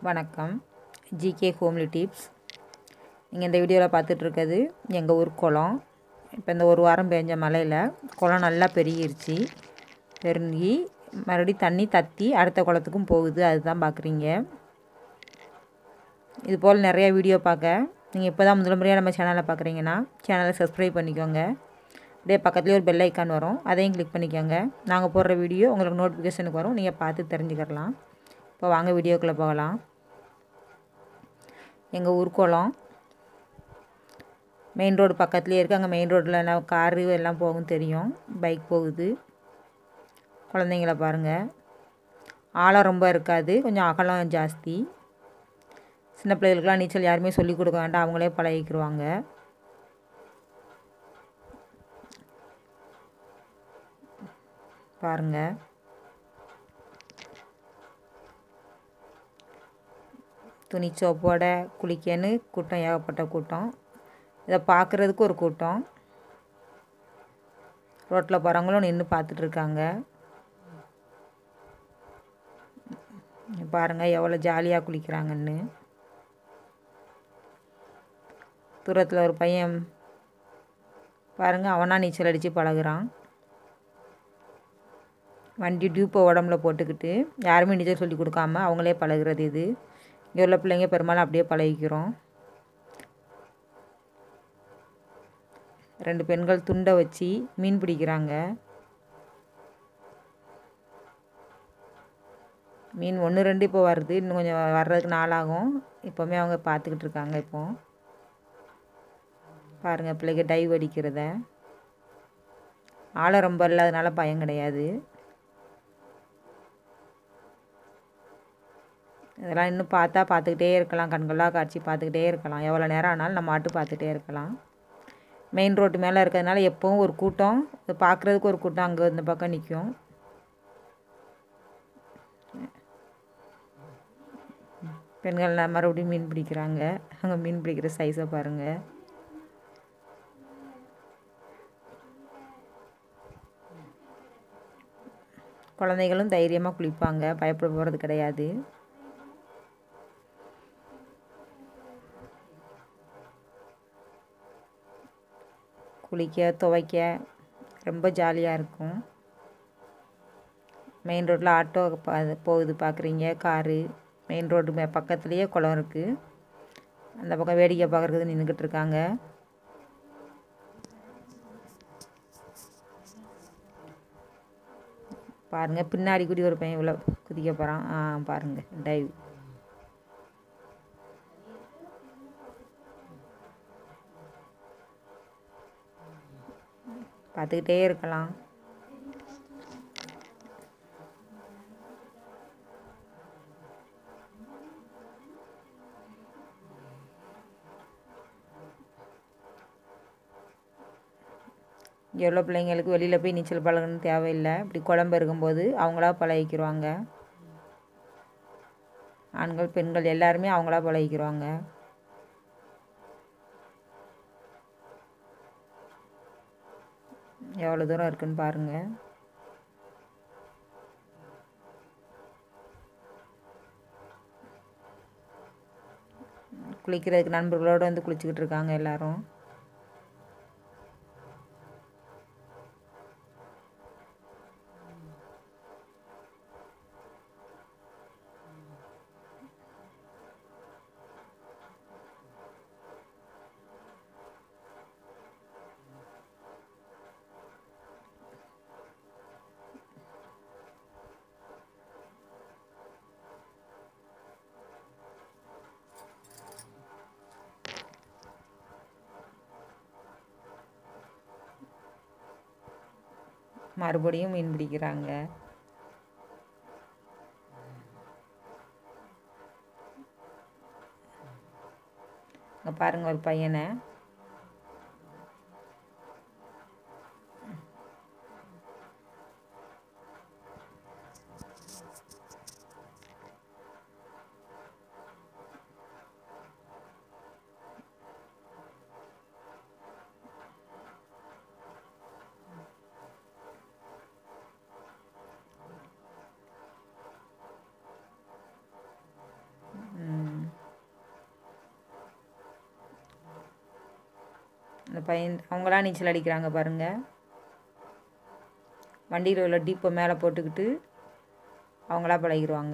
வணக்கம் GK homely tips நீங்கள் இந்த வீடியோவில் பார்த்துட்ருக்கிறது எங்கள் ஊர் குளம் இப்போ இந்த ஒரு வாரம் பெஞ்ச மழையில் குளம் நல்லா பெருகிருச்சு பெருகி மறுபடியும் தண்ணி தத்தி அடுத்த குளத்துக்கும் போகுது அதுதான் பார்க்குறீங்க இது போல் நிறைய வீடியோ பார்க்க நீங்கள் இப்போ தான் முதல் முறையாக நம்ம சேனலை பார்க்குறீங்கன்னா சேனலை சப்ஸ்கிரைப் பண்ணிக்கோங்க அப்படியே பக்கத்துலேயே ஒரு பெல் ஐக்கான் வரும் அதையும் கிளிக் பண்ணிக்கோங்க நாங்கள் போடுற வீடியோ உங்களுக்கு நோட்டிஃபிகேஷனுக்கு வரும் நீங்கள் பார்த்து தெரிஞ்சுக்கலாம் இப்போ வாங்க வீடியோக்குள்ளே போகலாம் எங்கள் ஊர் குளம் மெயின் ரோடு பக்கத்துலேயே இருக்குது அங்கே மெயின் ரோட்டில் எல்லாம் காரு எல்லாம் போகும் தெரியும் பைக் போகுது குழந்தைங்கள பாருங்கள் ஆழம் ரொம்ப இருக்காது கொஞ்சம் அகலம் ஜாஸ்தி சின்ன பிள்ளைகளுக்கெலாம் நீச்சல் யாருமே சொல்லிக் கொடுக்க வேண்டாம் அவங்களே பழகிக்கிடுவாங்க பாருங்கள் துணி சோப்போட குளிக்கன்னு கூட்டம் ஏகப்பட்ட கூட்டம் இதை பார்க்குறதுக்கு ஒரு கூட்டம் ரோட்டில் போகிறவங்களும் நின்று பார்த்துட்ருக்காங்க பாருங்கள் எவ்வளோ ஜாலியாக குளிக்கிறாங்கன்னு தூரத்தில் ஒரு பையன் பாருங்கள் அவனா நீச்சல் அடித்து பழகுறான் வண்டி டியூப்பை உடம்புல போட்டுக்கிட்டு யாருமே நீச்சல் சொல்லி கொடுக்காம அவங்களே பழகுறது இது இங்கே உள்ள பிள்ளைங்க பெரும்பாலும் அப்படியே பழகிக்கிறோம் ரெண்டு பெண்கள் துண்டை வச்சு மீன் பிடிக்கிறாங்க மீன் ஒன்று ரெண்டு இப்போ வருது இன்னும் கொஞ்சம் வர்றதுக்கு நாளாகும் இப்போவுமே அவங்க பார்த்துக்கிட்டு இருக்காங்க இப்போ பாருங்கள் பிள்ளைங்க டைவ் அடிக்கிறத ஆழம் ரொம்ப இல்லாதனால பயம் கிடையாது இதெல்லாம் இன்னும் பார்த்தா பார்த்துக்கிட்டே இருக்கலாம் கண்கொள்ளா காட்சி பார்த்துக்கிட்டே இருக்கலாம் எவ்வளோ நேரம் ஆனாலும் நம்ம மாட்டு பார்த்துட்டே இருக்கலாம் மெயின் ரோட்டு மேலே இருக்கிறதுனால எப்போவும் ஒரு கூட்டம் பார்க்குறதுக்கு ஒரு கூட்டம் அங்கே இந்த பக்கம் நிற்கும் பெண்கள் மறுபடியும் மீன் பிடிக்கிறாங்க அங்கே மீன் பிடிக்கிற சைஸை பாருங்கள் குழந்தைகளும் தைரியமாக குளிப்பாங்க பயப்பட போகிறது கிடையாது குளிக்க துவைக்க ரொம்ப ஜாலியாக இருக்கும் மெயின் ரோட்டில் ஆட்டோ போகுது பார்க்குறீங்க காரு மெயின் ரோடு மே பக்கத்துலேயே குளம் இருக்குது அந்த பக்கம் வேடிக்கை பார்க்குறது நின்றுக்கிட்டு இருக்காங்க பாருங்கள் பின்னாடி கூடி ஒரு பையன் இவ்வளோ குதிக்க போகிறான் ஆ பாருங்கள் டைவ் பார்த்துக்கிட்டே இருக்கலாம் இங்கே உள்ள பிள்ளைங்களுக்கு வெளியில் போய் நீச்சல் பழகணும்னு தேவையில்லை இப்படி குழம்பு இருக்கும்போது அவங்களா பழகிக்கிடுவாங்க ஆண்கள் பெண்கள் எல்லாருமே அவங்களா பழகிக்கிடுவாங்க எவ்வளோ தூரம் இருக்குன்னு பாருங்கள் குளிக்கிறதுக்கு நண்பர்களோடு வந்து குளிச்சுக்கிட்டு இருக்காங்க எல்லோரும் மறுபடியும் மீன் பிடிக்கிறாங்க இங்கே பாருங்கள் ஒரு பையனை அந்த பையன் அவங்களாம் நீச்சல் அடிக்கிறாங்க பாருங்கள் வண்டியில் உள்ள டீப்பை மேலே போட்டுக்கிட்டு அவங்களா பழகிடுவாங்க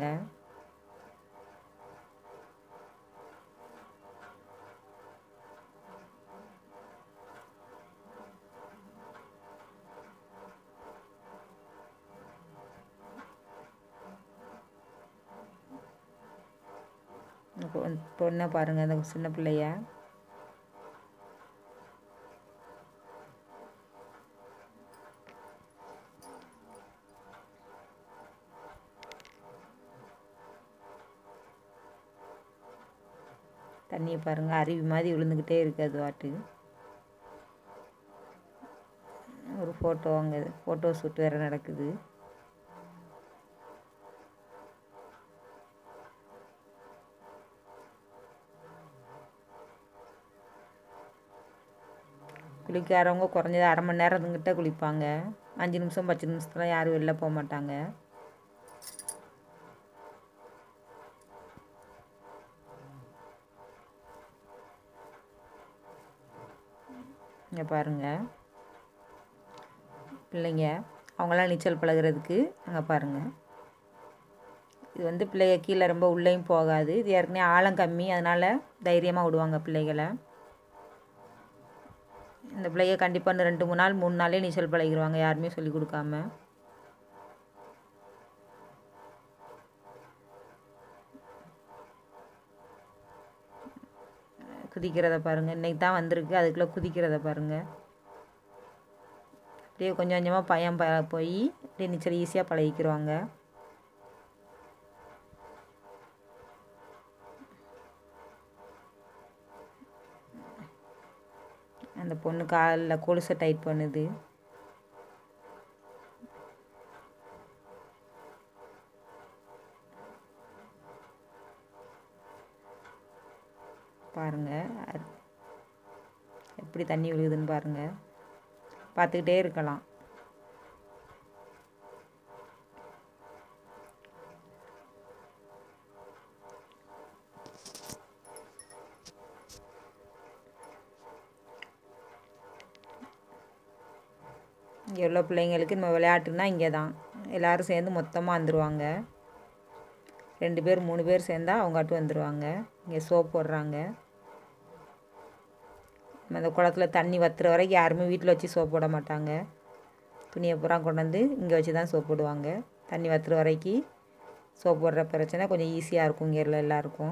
பொண்ணை பாருங்கள் அந்த சின்ன பிள்ளைய தண்ணியை பாருங்கள் அருவி மாதிரி விழுந்துக்கிட்டே இருக்குது அது வாட்டு ஒரு ஃபோட்டோ அங்கே ஃபோட்டோ ஷூட் வேறு நடக்குது குளிக்காரவங்க குறைஞ்சது அரை மணி நேரத்துக்கிட்ட குளிப்பாங்க அஞ்சு நிமிஷம் பத்து நிமிஷத்துல யாரும் வெளில போக மாட்டாங்க இங்கே பாருங்கள் பிள்ளைங்க அவங்களாம் நீச்சல் பழகுறதுக்கு அங்கே பாருங்கள் இது வந்து பிள்ளைங்க கீழே ரொம்ப உள்ளேயும் போகாது இது ஏற்கனவே ஆழம் கம்மி அதனால் தைரியமாக விடுவாங்க பிள்ளைகளை இந்த பிள்ளைய கண்டிப்பாக இந்த ரெண்டு மூணு நாள் மூணு நாளே நீச்சல் பழகிடுவாங்க யாருமே சொல்லி கொடுக்காம குதிக்கிறத பாருங்கள் இன்றைக்கி தான் வந்திருக்கு அதுக்குள்ளே குதிக்கிறத பாருங்கள் அப்படியே கொஞ்சம் கொஞ்சமாக பயம் ப போய் அப்படியே நீச்சல் ஈஸியாக பழகிக்கிடுவாங்க அந்த பொண்ணு காலில் கொலுசை டைட் பண்ணுது பாருங்கள் எப்படி தண்ணி விழுகுதுன்னு பாருங்கள் பார்த்துக்கிட்டே இருக்கலாம் இங்கே உள்ள பிள்ளைங்களுக்கு நம்ம விளையாட்டுனா இங்கே தான் எல்லோரும் சேர்ந்து மொத்தமாக வந்துடுவாங்க ரெண்டு பேர் மூணு பேர் சேர்ந்தா அவங்காட்டு வந்துடுவாங்க இங்கே சோப் போடுறாங்க அந்த குளத்துல தண்ணி வத்துற வரைக்கும் யாருமே வீட்டில் வச்சு சோப் போட மாட்டாங்க துணியை பூரா கொண்டு வந்து இங்கே வச்சு தான் சோப் போடுவாங்க தண்ணி வத்துற வரைக்கும் சோப் போடுற பிரச்சனை கொஞ்சம் ஈஸியாக இருக்கும் இங்கே உள்ள எல்லாருக்கும்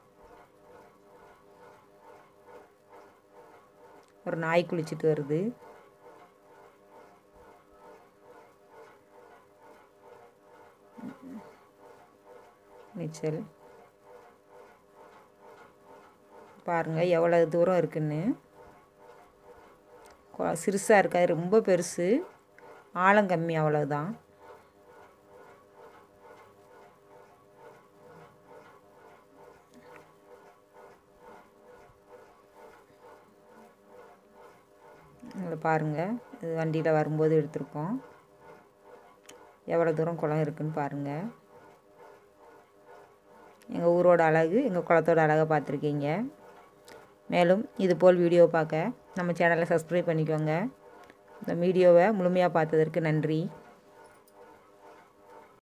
ஒரு நாய் குளிச்சுட்டு வருது நீச்சல் பாருங்கள் எவ்வளோ தூரம் இருக்குன்னு சிறுசாக இருக்காது ரொம்ப பெருசு ஆழம் கம்மி அவ்வளோதான் இதை பாருங்கள் இது வண்டியில் வரும்போது எடுத்திருக்கோம் எவ்வளோ தூரம் குளம் இருக்குன்னு பாருங்கள் எங்கள் ஊரோட அழகு எங்கள் குளத்தோட அழகை பார்த்துருக்கீங்க மேலும் இதுபோல் வீடியோ பார்க்க நம்ம சேனலை சப்ஸ்கிரைப் பண்ணிக்கோங்க இந்த வீடியோவை முழுமையாக பார்த்ததற்கு நன்றி